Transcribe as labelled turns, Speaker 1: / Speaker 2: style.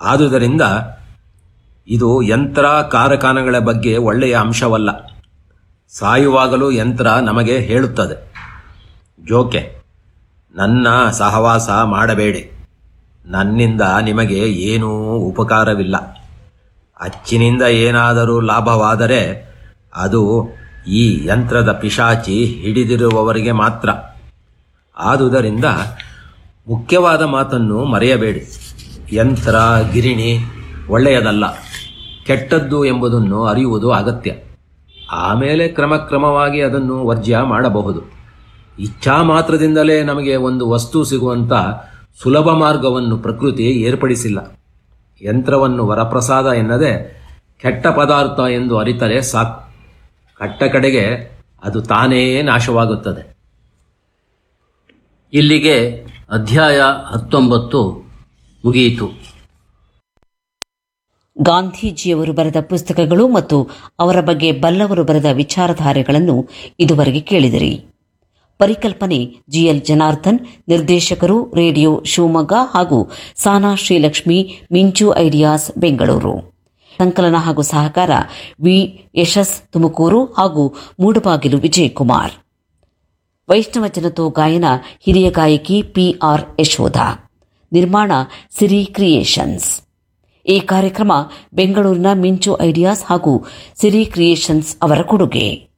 Speaker 1: ಆದುದರಿಂದ ಇದು ಯಂತ್ರ ಕಾರ್ಖಾನೆಗಳ ಬಗ್ಗೆ ಒಳ್ಳೆಯ ಅಂಶವಲ್ಲ ಸಾಯುವಾಗಲೂ ಯಂತ್ರ ನಮಗೆ ಹೇಳುತ್ತದೆ ಜೋಕೆ ನನ್ನ ಸಹವಾಸ ಮಾಡಬೇಡಿ ನನ್ನಿಂದ ನಿಮಗೆ ಏನೂ ಉಪಕಾರವಿಲ್ಲ ಅಚ್ಚಿನಿಂದ ಏನಾದರೂ ಲಾಭವಾದರೆ ಅದು ಈ ಯಂತ್ರದ ಪಿಶಾಚಿ ಹಿಡಿದಿರುವವರಿಗೆ ಮಾತ್ರ ಆದುದರಿಂದ ಮುಖ್ಯವಾದ ಮಾತನ್ನು ಮರೆಯಬೇಡಿ ಯಂತ್ರ ಗಿರಣಿ ಒಳ್ಳೆಯದಲ್ಲ ಕೆಟ್ಟದ್ದು ಎಂಬುದನ್ನು ಅರಿಯುವುದು ಅಗತ್ಯ ಆಮೇಲೆ ಕ್ರಮಕ್ರಮವಾಗಿ ಅದನ್ನು ವರ್ಜ್ಯ ಮಾಡಬಹುದು ಇಚ್ಛಾ ಮಾತ್ರದಿಂದಲೇ ನಮಗೆ ಒಂದು ವಸ್ತು ಸಿಗುವಂಥ ಸುಲಭ ಮಾರ್ಗವನ್ನು ಪ್ರಕೃತಿ ಏರ್ಪಡಿಸಿಲ್ಲ ಯಂತ್ರವನ್ನು ವರಪ್ರಸಾದ ಎನ್ನದೆ ಕೆಟ್ಟ ಪದಾರ್ಥ ಎಂದು ಅರಿತರೆ ಸಾಕು ಕಟ್ಟ ಕಡೆಗೆ ಅದು ತಾನೇ ನಾಶವಾಗುತ್ತದೆ
Speaker 2: ಇಲ್ಲಿಗೆ ಅಧ್ಯಾಯ ಹತ್ತೊಂಬತ್ತು ಮುಗಿಯಿತು
Speaker 3: ಗಾಂಧೀಜಿಯವರು ಬರೆದ ಪುಸ್ತಕಗಳು ಮತ್ತು ಅವರ ಬಗ್ಗೆ ಬಲ್ಲವರು ಬರೆದ ವಿಚಾರಧಾರೆಗಳನ್ನು ಇದುವರೆಗೆ ಕೇಳಿದಿರಿ ಪರಿಕಲ್ಪನೆ ಜಿಎಲ್ ಜನಾರ್ದನ್ ನಿರ್ದೇಶಕರು ರೇಡಿಯೋ ಶಿವಮೊಗ್ಗ ಹಾಗೂ ಸಾನಾ ಶ್ರೀಲಕ್ಷ್ಮಿ ಮಿಂಚು ಐಡಿಯಾಸ್ ಬೆಂಗಳೂರು ಸಂಕಲನ ಹಾಗೂ ಸಹಕಾರ ವಿ ಯಶಸ್ ತುಮಕೂರು ಹಾಗೂ ಮೂಡಬಾಗಿಲು ವಿಜಯಕುಮಾರ್ ವೈಷ್ಣವ ಜನತೋ ಗಾಯನ ಹಿರಿಯ ಗಾಯಕಿ ಪಿಆರ್ ಯಶೋಧ ನಿರ್ಮಾಣ ಸಿರಿ ಕ್ರಿಯೇಷನ್ಸ್ ಈ ಕಾರ್ಯಕ್ರಮ ಬೆಂಗಳೂರಿನ ಮಿಂಚು ಐಡಿಯಾಸ್ ಹಾಗೂ ಸಿರಿ ಕ್ರಿಯೇಷನ್ಸ್ ಅವರ ಕೊಡುಗೆ